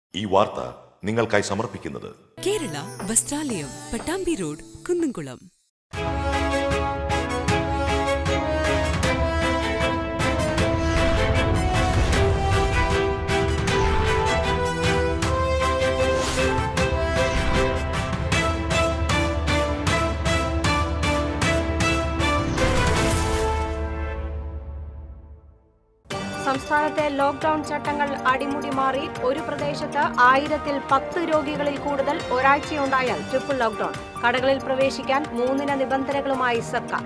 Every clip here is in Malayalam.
ഈ വാർത്ത നിങ്ങൾക്കായി സമർപ്പിക്കുന്നത് കേരള വസ്ത്രാലയം പട്ടാമ്പി റോഡ് കുന്നംകുളം സംസ്ഥാനത്തെ ലോക്ഡൌൺ ചട്ടങ്ങൾ അടിമുടി മാറി ഒരു പ്രദേശത്ത് ആയിരത്തിൽ പത്ത് രോഗികളിൽ കൂടുതൽ ഒരാഴ്ചയുണ്ടായാൽ ട്രിപ്പിൾ ലോക്ഡൌൺ കടകളിൽ പ്രവേശിക്കാൻ മൂന്നിന നിബന്ധനകളുമായി സർക്കാർ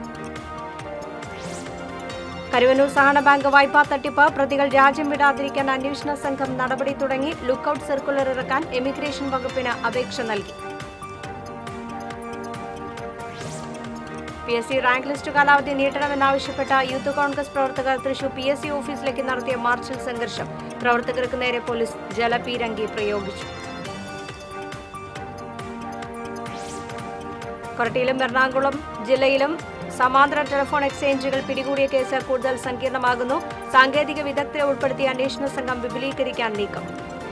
കരുവന്നൂർ സഹകരണ ബാങ്ക് വായ്പാ തട്ടിപ്പ് പ്രതികൾ രാജ്യം വിടാതിരിക്കാൻ അന്വേഷണ സംഘം നടപടി തുടങ്ങി ലുക്കൌട്ട് സർക്കുലർ ഇറക്കാൻ എമിഗ്രേഷൻ വകുപ്പിന് അപേക്ഷ നൽകി P S C rank list കാലാവധി നീട്ടണമെന്നാവശ്യപ്പെട്ട യൂത്ത് കോൺഗ്രസ് പ്രവർത്തകർ തൃശൂർ പി എസ് സി ഓഫീസിലേക്ക് നടത്തിയ മാർച്ചിൽ സംഘർഷം പ്രവർത്തകർക്ക് നേരെ പോലീസ് ജലപീരങ്കി പ്രയോഗിച്ചു കൊരട്ടിയിലും എറണാകുളം ജില്ലയിലും സമാന്തര ടെലിഫോൺ എക്സ്ചേഞ്ചുകൾ പിടികൂടിയ കേസ് കൂടുതൽ സങ്കീർണമാകുന്നു സാങ്കേതിക വിദഗ്ധരെ ഉൾപ്പെടുത്തിയ അന്വേഷണ സംഘം വിപുലീകരിക്കാൻ നീക്കം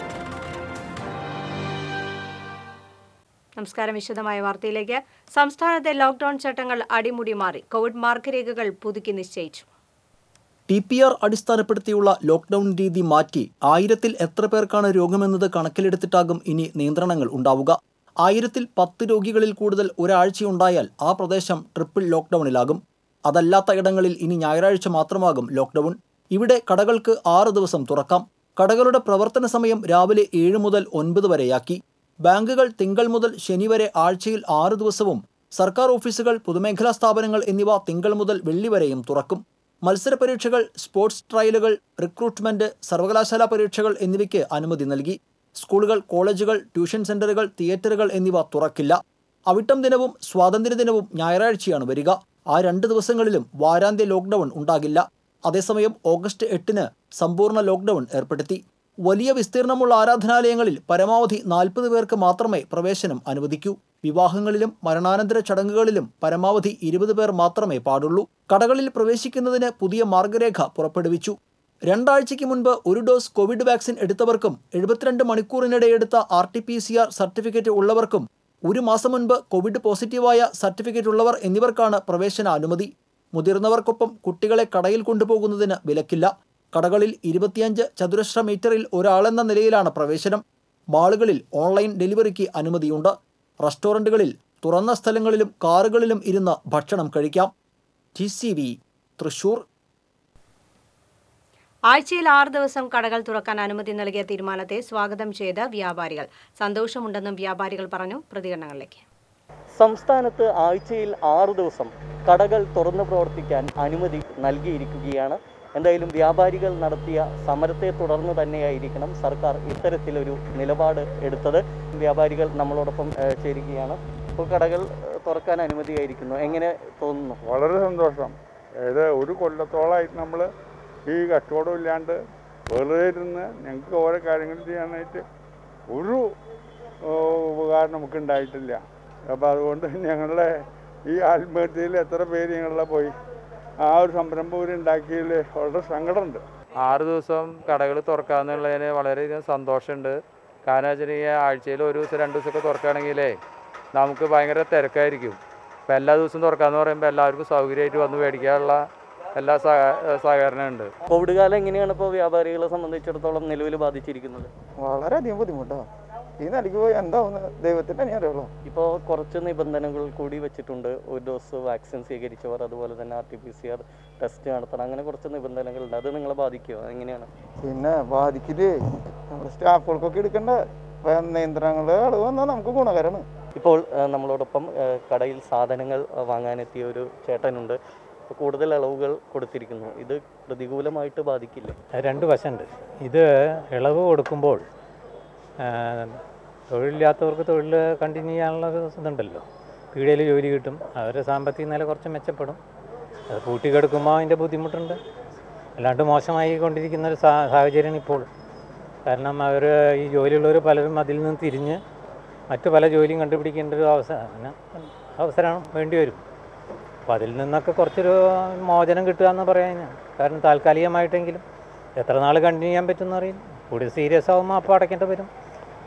നമസ്കാരം വിശദമായ വാർത്തയിലേക്ക് സംസ്ഥാനത്തെ ലോക്ഡൌൺ ചട്ടങ്ങൾ അടിമുടി മാറി കോവിഡ് മാർഗരേഖകൾ പുതുക്കി നിശ്ചയിച്ചു ടി പി ആർ അടിസ്ഥാനപ്പെടുത്തിയുള്ള ലോക്ക്ഡൌൺ രീതി മാറ്റി ആയിരത്തിൽ എത്ര പേർക്കാണ് രോഗമെന്നത് കണക്കിലെടുത്തിട്ടാകും ഇനി നിയന്ത്രണങ്ങൾ ഉണ്ടാവുക ആയിരത്തിൽ പത്ത് രോഗികളിൽ കൂടുതൽ ഒരാഴ്ചയുണ്ടായാൽ ആ പ്രദേശം ട്രിപ്പിൾ ലോക്ക്ഡൌണിലാകും അതല്ലാത്ത ഇടങ്ങളിൽ ഇനി ഞായറാഴ്ച മാത്രമാകും ലോക്ക്ഡൌൺ ഇവിടെ കടകൾക്ക് ആറ് ദിവസം തുറക്കാം കടകളുടെ പ്രവർത്തന സമയം രാവിലെ ഏഴ് മുതൽ ഒൻപത് വരെയാക്കി ബാങ്കുകൾ തിങ്കൾ മുതൽ ശനി വരെ ആഴ്ചയിൽ ആറ് ദിവസവും സർക്കാർ ഓഫീസുകൾ പൊതുമേഖലാ സ്ഥാപനങ്ങൾ എന്നിവ തിങ്കൾ മുതൽ വെള്ളി വരെയും തുറക്കും മത്സര പരീക്ഷകൾ സ്പോർട്സ് ട്രയലുകൾ റിക്രൂട്ട്മെന്റ് സർവകലാശാല പരീക്ഷകൾ എന്നിവയ്ക്ക് അനുമതി നൽകി സ്കൂളുകൾ കോളേജുകൾ ട്യൂഷൻ സെന്ററുകൾ തിയേറ്ററുകൾ എന്നിവ തുറക്കില്ല അവിട്ടം ദിനവും സ്വാതന്ത്ര്യദിനവും ഞായറാഴ്ചയാണ് വരിക ആ രണ്ട് ദിവസങ്ങളിലും വാരാന്ത്യ ലോക്ക്ഡൌൺ ഉണ്ടാകില്ല അതേസമയം ഓഗസ്റ്റ് എട്ടിന് സമ്പൂർണ്ണ ലോക്ക്ഡൌൺ ഏർപ്പെടുത്തി വലിയ വിസ്തീർണമുള്ള ആരാധനാലയങ്ങളിൽ പരമാവധി നാൽപ്പത് പേർക്ക് മാത്രമേ പ്രവേശനം അനുവദിക്കൂ വിവാഹങ്ങളിലും മരണാനന്തര ചടങ്ങുകളിലും പരമാവധി ഇരുപത് പേർ മാത്രമേ പാടുള്ളൂ കടകളിൽ പ്രവേശിക്കുന്നതിന് പുതിയ മാർഗരേഖ പുറപ്പെടുവിച്ചു രണ്ടാഴ്ചയ്ക്ക് മുൻപ് ഒരു ഡോസ് കോവിഡ് വാക്സിൻ എടുത്തവർക്കും എഴുപത്തിരണ്ട് മണിക്കൂറിനിടെ എടുത്ത R T P C R certificate ഉള്ളവർക്കും ഒരു മാസം മുൻപ് കോവിഡ് പോസിറ്റീവായ സർട്ടിഫിക്കറ്റ് ഉള്ളവർ എന്നിവർക്കാണ് പ്രവേശന അനുമതി മുതിർന്നവർക്കൊപ്പം കുട്ടികളെ കടയിൽ കൊണ്ടുപോകുന്നതിന് വിലക്കില്ല കടകളിൽ ഇരുപത്തിയഞ്ച് ചതുരശ്ര മീറ്ററിൽ ഒരാളെന്ന നിലയിലാണ് പ്രവേശനം മാളുകളിൽ ഓൺലൈൻ ഡെലിവറിക്ക് അനുമതിയുണ്ട് റെസ്റ്റോറൻറ്റുകളിൽ തുറന്ന സ്ഥലങ്ങളിലും കാറുകളിലും ഇരുന്ന് ഭക്ഷണം കഴിക്കാം ടി സി വി തൃശൂർ ആഴ്ചയിൽ ആറ് ദിവസം കടകൾ തുറക്കാൻ അനുമതി നൽകിയ തീരുമാനത്തെ സ്വാഗതം ചെയ്ത് വ്യാപാരികൾ സന്തോഷമുണ്ടെന്നും വ്യാപാരികൾ പറഞ്ഞു പ്രതികരണങ്ങളിലേക്ക് സംസ്ഥാനത്ത് ആഴ്ചയിൽ ആറു ദിവസം കടകൾ തുറന്നു പ്രവർത്തിക്കാൻ അനുമതി നൽകിയിരിക്കുകയാണ് എന്തായാലും വ്യാപാരികൾ നടത്തിയ സമരത്തെ തുടർന്ന് തന്നെയായിരിക്കണം സർക്കാർ ഇത്തരത്തിലൊരു നിലപാട് എടുത്തത് വ്യാപാരികൾ നമ്മളോടൊപ്പം ഏഹ്, ചേരുകയാണ് ഇപ്പോൾ കടകൾ ഏഹ്, തുറക്കാൻ അനുമതിയായിരിക്കുന്നു എങ്ങനെ തോന്നുന്നു വളരെ സന്തോഷം അതായത് ഒരു കൊല്ലത്തോളമായിട്ട് നമ്മൾ ഈ കച്ചവടം ഇല്ലാണ്ട് വെറുതെ ഇരുന്ന് ഞങ്ങൾക്ക് ഓരോ കാര്യങ്ങൾ ചെയ്യാനായിട്ട് ഒരു ഓ, ഉപകാരം നമുക്ക് ഉണ്ടായിട്ടില്ല അപ്പോൾ അതുകൊണ്ട് ഞങ്ങളുടെ ഈ ആത്മഹത്യയിൽ എത്ര പേര് ഞങ്ങളെ പോയി ആ ഒരു സംരംഭം ഇവർ ഉണ്ടാക്കിയതിൽ വളരെ സങ്കടമുണ്ട് ആറ് ദിവസം കടകൾ തുറക്കാന്നുള്ളതിന് വളരെയധികം സന്തോഷമുണ്ട് കാരണം വെച്ചിട്ടുണ്ടെങ്കിൽ ആഴ്ചയിൽ ഒരു ദിവസം രണ്ട് ദിവസമൊക്കെ തുറക്കുകയാണെങ്കിലേ നമുക്ക് ഭയങ്കര തിരക്കായിരിക്കും ഇപ്പം എല്ലാ ദിവസവും തുറക്കാന്ന് പറയുമ്പോൾ എല്ലാവർക്കും സൗകര്യമായിട്ട് വന്ന് മേടിക്കാനുള്ള എല്ലാ സഹ- സഹകരണമുണ്ട് കോവിഡ് കാലം എങ്ങനെയാണ് ഇപ്പോൾ വ്യാപാരികളെ സംബന്ധിച്ചിടത്തോളം നിലവിൽ ബാധിച്ചിരിക്കുന്നത് വളരെയധികം ബുദ്ധിമുട്ടാണ് ഈ നിലയ്ക്ക് പോയി എന്താവുന്ന ദൈവത്തിന് തന്നെ അറിയുള്ളൂ ഇപ്പോൾ കുറച്ച് നിബന്ധനകൾ കൂടി വെച്ചിട്ടുണ്ട് ഒരു ഡോസ് വാക്സിൻ സ്വീകരിച്ചവർ അതുപോലെ തന്നെ R T P C R test നടത്തണം അങ്ങനെ കുറച്ച് നിബന്ധനകളുണ്ട് അത് നിങ്ങളെ ബാധിക്കുമോ എങ്ങനെയാണ് പിന്നെ ബാധിക്കില്ലേ നമ്മുടെ സ്റ്റാഫുകൾക്കൊക്കെ എടുക്കേണ്ട നിയന്ത്രണങ്ങളുടെ അളവ് വന്നാൽ നമുക്ക് ഗുണകരമാണ് ഇപ്പോൾ ആ, നമ്മളോടൊപ്പം ആ, കടയിൽ സാധനങ്ങൾ ആ, വാങ്ങാനെത്തിയ ഒരു ചേട്ടനുണ്ട് ഇപ്പോൾ കൂടുതൽ ഇളവുകൾ കൊടുത്തിരിക്കുന്നു ഇത് പ്രതികൂലമായിട്ട് ബാധിക്കില്ലേ രണ്ട് വശമുണ്ട് ഇത് ഇളവ് കൊടുക്കുമ്പോൾ ആ, തൊഴിലില്ലാത്തവർക്ക് തൊഴിൽ കണ്ടിന്യൂ ചെയ്യാനുള്ള ഒരു ഇതുണ്ടല്ലോ പീടികയിൽ ജോലി കിട്ടും അവരുടെ സാമ്പത്തിക നില കുറച്ച് മെച്ചപ്പെടും അത് പൂട്ടിക്കെടുക്കുമ്പോൾ അതിൻ്റെ ബുദ്ധിമുട്ടുണ്ട് അല്ലാണ്ട് മോശമായി കൊണ്ടിരിക്കുന്ന ഒരു സാ സാഹചര്യമാണ് ഇപ്പോൾ കാരണം അവർ ഈ ജോലിയുള്ളവർ പലരും അതിൽ നിന്ന് തിരിഞ്ഞ് മറ്റു പല ജോലിയും കണ്ടുപിടിക്കേണ്ട ഒരു അവസരം അവസരം വേണ്ടി വരും അപ്പോൾ അതിൽ നിന്നൊക്കെ കുറച്ചൊരു മോചനം കിട്ടുക എന്ന് പറയാൻ കാരണം താൽക്കാലികമായിട്ടെങ്കിലും എത്ര നാൾ കണ്ടിന്യൂ ചെയ്യാൻ പറ്റുമെന്ന് അറിയില്ല കൂടുതൽ സീരിയസ് ആകുമ്പോൾ അപ്പോൾ അടയ്ക്കേണ്ടി വരും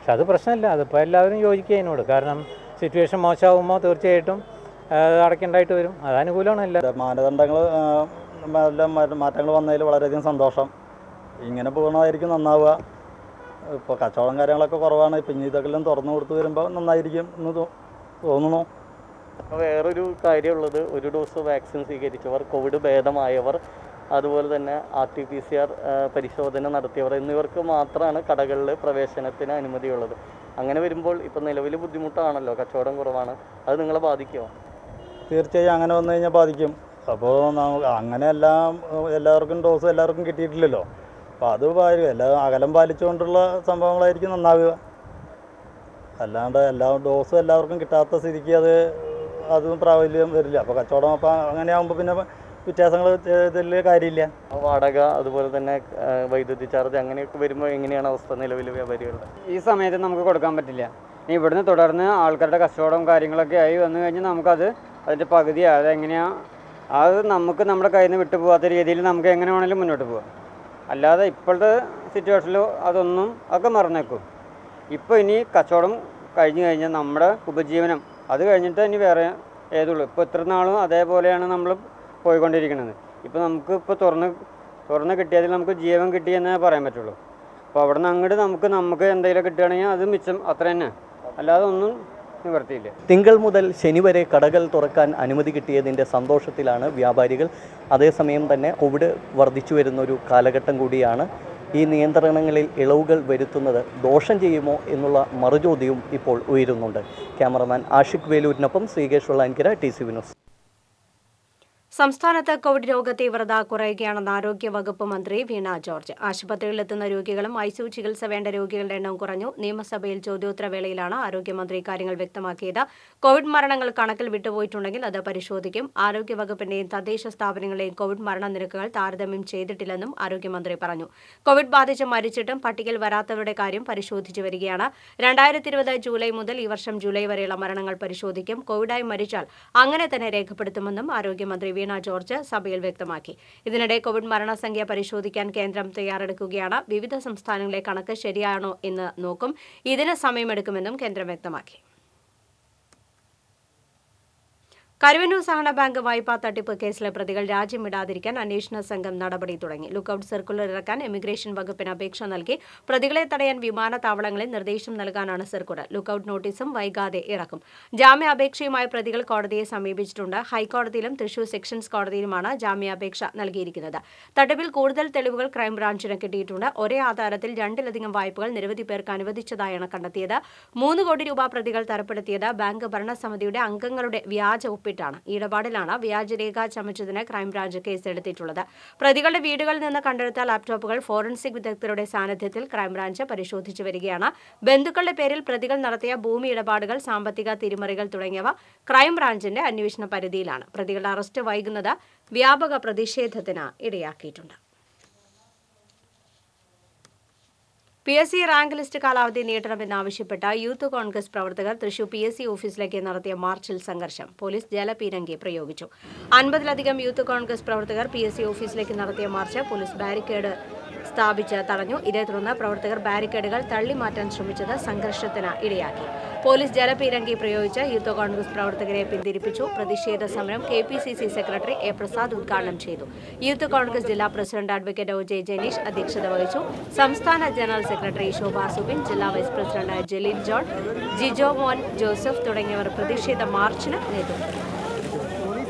പക്ഷെ അത് പ്രശ്നമില്ല അതിപ്പോൾ എല്ലാവരും യോജിക്കുക അതിനോട് കാരണം സിറ്റുവേഷൻ മോശമാകുമ്പോൾ തീർച്ചയായിട്ടും ആ, അടയ്ക്കേണ്ടതായിട്ട് വരും അത് അനുകൂലമാണ് എല്ലാ മാനദണ്ഡങ്ങൾ എല്ലാം മാറ്റങ്ങൾ വന്നതിൽ വളരെയധികം സന്തോഷം ഇങ്ങനെ പോകുന്നതായിരിക്കും നന്നാവുക ഇപ്പോൾ കച്ചവടം കാര്യങ്ങളൊക്കെ കുറവാണ് ഇപ്പം ഇനി ഇതൊക്കെ എല്ലാം തുറന്നു കൊടുത്ത് വരുമ്പോൾ നന്നായിരിക്കും എന്ന് തോ- തോന്നുന്നു അപ്പോൾ വേറൊരു കാര്യമുള്ളത് ഒരു ഡോസ് വാക്സിൻ സ്വീകരിച്ചവർ കോവിഡ് ഭേദമായവർ അതുപോലെ തന്നെ R T P C R പരിശോധന നടത്തിയവർ എന്നിവർക്ക് മാത്രമാണ് കടകളിൽ പ്രവേശനത്തിന് അനുമതിയുള്ളത് അങ്ങനെ വരുമ്പോൾ ഇപ്പം നിലവിൽ ബുദ്ധിമുട്ടാണല്ലോ കച്ചവടം കുറവാണ് അത് നിങ്ങളെ ബാധിക്കുമോ തീർച്ചയായും അങ്ങനെ വന്നു കഴിഞ്ഞാൽ ബാധിക്കും അപ്പോൾ നമുക്ക് അങ്ങനെ എല്ലാം ഏഹ്, എല്ലാവർക്കും ഡോസ് എല്ലാവർക്കും കിട്ടിയിട്ടില്ലല്ലോ അപ്പോൾ അത് പാരും എല്ലാ അകലം പാലിച്ചുകൊണ്ടുള്ള സംഭവങ്ങളായിരിക്കും നന്നാവുക അല്ലാണ്ട് എല്ലാ ഡോസും എല്ലാവർക്കും കിട്ടാത്ത സ്ഥിതിക്ക് അത് അതും പ്രാബല്യം വരില്ല അപ്പോൾ കച്ചവടം അപ്പോൾ അങ്ങനെ ആകുമ്പോൾ പിന്നെ വ്യത്യാസങ്ങൾ ഇതിൽ കാര്യമില്ല വാടക അതുപോലെ തന്നെ ആ, വൈദ്യുതി ചാർജ് അങ്ങനെയൊക്കെ വരുമ്പോൾ എങ്ങനെയാണ് അവസ്ഥ നിലവിൽ വ്യാപാരികളുടെ ഈ സമയത്ത് നമുക്ക് കൊടുക്കാൻ പറ്റില്ല ഇനി ഇവിടുന്ന് തുടർന്ന് ആൾക്കാരുടെ കച്ചവടവും കാര്യങ്ങളൊക്കെ ആയി വന്നു കഴിഞ്ഞാൽ നമുക്കത് അതിൻ്റെ പകുതി അതെങ്ങനെയാണ് അത് നമുക്ക് നമ്മുടെ കയ്യിൽ നിന്ന് വിട്ടു പോകാത്ത രീതിയിൽ നമുക്ക് എങ്ങനെ വേണമെങ്കിലും മുന്നോട്ട് പോകാം അല്ലാതെ ഇപ്പോഴത്തെ സിറ്റുവേഷനിൽ അതൊന്നും ഒക്കെ മറന്നേക്കും ഇപ്പോൾ ഇനി കച്ചവടം കഴിഞ്ഞു കഴിഞ്ഞാൽ നമ്മുടെ ഉപജീവനം അത് കഴിഞ്ഞിട്ട് ഇനി വേറെ ഏതുള്ളൂ ഇപ്പോൾ ഇത്ര നാളും അതേപോലെയാണ് നമ്മൾ പോയിക്കൊണ്ടിരിക്കുന്നത് ഇപ്പോൾ നമുക്ക് ഇപ്പോൾ തുറന്ന് തുറന്ന് കിട്ടിയതിൽ നമുക്ക് ജീവൻ കിട്ടിയെന്നേ പറയാൻ പറ്റുള്ളൂ അപ്പോൾ അവിടെ നിന്ന് അങ്ങോട്ട് നമുക്ക് നമുക്ക് എന്തെങ്കിലും കിട്ടുകയാണെങ്കിൽ അത് മിച്ചം അത്ര തന്നെ അല്ലാതെ ഒന്നും നിവർത്തിയില്ല തിങ്കൾ മുതൽ ശനി വരെ കടകൾ തുറക്കാൻ അനുമതി കിട്ടിയതിൻ്റെ സന്തോഷത്തിലാണ് വ്യാപാരികൾ അതേസമയം തന്നെ കോവിഡ് വർദ്ധിച്ചു വരുന്ന ഒരു കാലഘട്ടം കൂടിയാണ് ഈ നിയന്ത്രണങ്ങളിൽ ഇളവുകൾ വരുത്തുന്നത് ദോഷം ചെയ്യുമോ എന്നുള്ള മറുചോദ്യവും ഇപ്പോൾ ഉയരുന്നുണ്ട് ക്യാമറമാൻ ആഷിഖ് വേലൂരിനൊപ്പം ശ്രീകേഷ് വെള്ളാൻകര ടി സി വിനോസ് സംസ്ഥാനത്ത് കോവിഡ് രോഗ തീവ്രത കുറയുകയാണെന്ന് ആരോഗ്യ വകുപ്പ് മന്ത്രി വീണ ജോർജ് ആശുപത്രികളിലെത്തുന്ന രോഗികളും ഐസിയു ചികിത്സ വേണ്ട രോഗികളുടെ എണ്ണം കുറഞ്ഞു നിയമസഭയിൽ ചോദ്യോത്തരവേളയിലാണ് ആരോഗ്യമന്ത്രി കാര്യങ്ങൾ വ്യക്തമാക്കിയത് കോവിഡ് മരണങ്ങൾ കണക്കിൽ വിട്ടുപോയിട്ടുണ്ടെങ്കിൽ അത് പരിശോധിക്കും ആരോഗ്യ വകുപ്പിന്റെയും തദ്ദേശ സ്ഥാപനങ്ങളുടെയും കോവിഡ് മരണനിരക്കുകൾ താരതമ്യം ചെയ്തിട്ടില്ലെന്നും ആരോഗ്യമന്ത്രി പറഞ്ഞു കോവിഡ് ബാധിച്ച് മരിച്ചിട്ടും പട്ടികയിൽ വരാത്തവരുടെ കാര്യം പരിശോധിച്ചു വരികയാണ് രണ്ടായിരത്തി ഇരുപത് ജൂലൈ മുതൽ ഈ വർഷം ജൂലൈ വരെയുള്ള മരണങ്ങൾ പരിശോധിക്കും കോവിഡായി മരിച്ചാൽ അങ്ങനെ തന്നെ രേഖപ്പെടുത്തുമെന്നും ആരോഗ്യമന്ത്രി വീണ ജോർജ് സഭയിൽ വ്യക്തമാക്കി ഇതിനിടെ കോവിഡ് മരണസംഖ്യ പരിശോധിക്കാൻ കേന്ദ്രം തയ്യാറെടുക്കുകയാണ് വിവിധ സംസ്ഥാനങ്ങളിലെ കണക്ക് ശരിയാണോ എന്ന് നോക്കും ഇതിന് സമയമെടുക്കുമെന്നും കേന്ദ്രം വ്യക്തമാക്കി കരുവന്നൂർ സഹകരണ ബാങ്ക് വായ്പാ തട്ടിപ്പ് കേസിലെ പ്രതികൾ രാജ്യം വിടാതിരിക്കാൻ അന്വേഷണ സംഘം നടപടി തുടങ്ങി ലുക്കൌട്ട് സർക്കുലർ ഇറക്കാൻ ഇമിഗ്രേഷൻ വകുപ്പിന് അപേക്ഷ നൽകി പ്രതികളെ തടയാൻ വിമാനത്താവളങ്ങളിൽ നിർദ്ദേശം നൽകാനാണ് സർക്കുലർ ലുക്കൌട്ട് നോട്ടീസും വൈകാതെ ഇറക്കും ജാമ്യാപേക്ഷയുമായി പ്രതികൾ കോടതിയെ സമീപിച്ചിട്ടുണ്ട് ഹൈക്കോടതിയിലും തൃശൂർ സെക്ഷൻസ് കോടതിയിലുമാണ് ജാമ്യാപേക്ഷ നൽകിയിരിക്കുന്നത് തട്ടിപ്പിൽ കൂടുതൽ തെളിവുകൾ ക്രൈംബ്രാഞ്ചിന് കിട്ടിയിട്ടുണ്ട് ഒരേ ആധാരത്തിൽ രണ്ടിലധികം വായ്പകൾ നിരവധി പേർക്ക് അനുവദിച്ചതായാണ് കണ്ടെത്തിയത് മൂന്ന് കോടി രൂപ പ്രതികൾ തരപ്പെടുത്തിയത് ബാങ്ക് ഭരണസമിതിയുടെ അംഗങ്ങളുടെ വ്യാജ ഒപ്പിട്ടാണ് ഈ ഇടപാടിലാണ് വ്യാജരേഖ ചമച്ചതിന് ക്രൈംബ്രാഞ്ച് കേസെടുത്തിട്ടുള്ളത് പ്രതികളുടെ വീടുകളിൽ നിന്ന് കണ്ടെടുത്ത ലാപ്ടോപ്പുകൾ ഫോറൻസിക് വിദഗ്ധരുടെ സാന്നിധ്യത്തിൽ ക്രൈംബ്രാഞ്ച് പരിശോധിച്ചു വരികയാണ് ബന്ധുക്കളുടെ പേരിൽ പ്രതികൾ നടത്തിയ ഭൂമി ഇടപാടുകൾ സാമ്പത്തിക തിരിമറികൾ തുടങ്ങിയവ ക്രൈംബ്രാഞ്ചിന്റെ അന്വേഷണ പരിധിയിലാണ് പ്രതികളുടെ അറസ്റ്റ് വൈകുന്നത് വ്യാപക പ്രതിഷേധത്തിന് ഇടയാക്കിയിട്ടുണ്ട് P S C rank list കാലാവധി നീട്ടണമെന്നാവശ്യപ്പെട്ട യൂത്ത് കോൺഗ്രസ് പ്രവർത്തകർ തൃശൂർ പി എസ് സി ഓഫീസിലേക്ക് നടത്തിയ മാർച്ചിൽ സംഘർഷം പോലീസ് ജലപീരങ്കി പ്രയോഗിച്ചു അൻപതിലധികം യൂത്ത് കോൺഗ്രസ് പ്രവർത്തകർ പി എസ് സി ഓഫീസിലേക്ക് നടത്തിയ മാർച്ച് പോലീസ് ബാരിക്കേഡ് സ്ഥാപിച്ച് തടഞ്ഞു ഇതേ തുടർന്ന് പ്രവർത്തകർ ബാരിക്കേഡുകൾ തള്ളിമാറ്റാൻ ശ്രമിച്ചത് സംഘർഷത്തിന് ഇടയാക്കി പോലീസ് ജലപീരങ്കി പ്രയോഗിച്ച് യൂത്ത് കോൺഗ്രസ് പ്രവർത്തകരെ പിന്തിരിപ്പിച്ചു പ്രതിഷേധ സമരം K P C C secretary A Prasad ഉദ്ഘാടനം ചെയ്തു യൂത്ത് കോൺഗ്രസ് ജില്ലാ president advocate O J Janeesh അധ്യക്ഷത വഹിച്ചു സംസ്ഥാന ജനറൽ സെക്രട്ടറി ശോഭ സുബിൻ ജില്ലാ vice president Jaleel John Jijomon Joseph തുടങ്ങിയവർ പ്രതിഷേധ മാർച്ചിന് നേതൃത്വം നൽകി.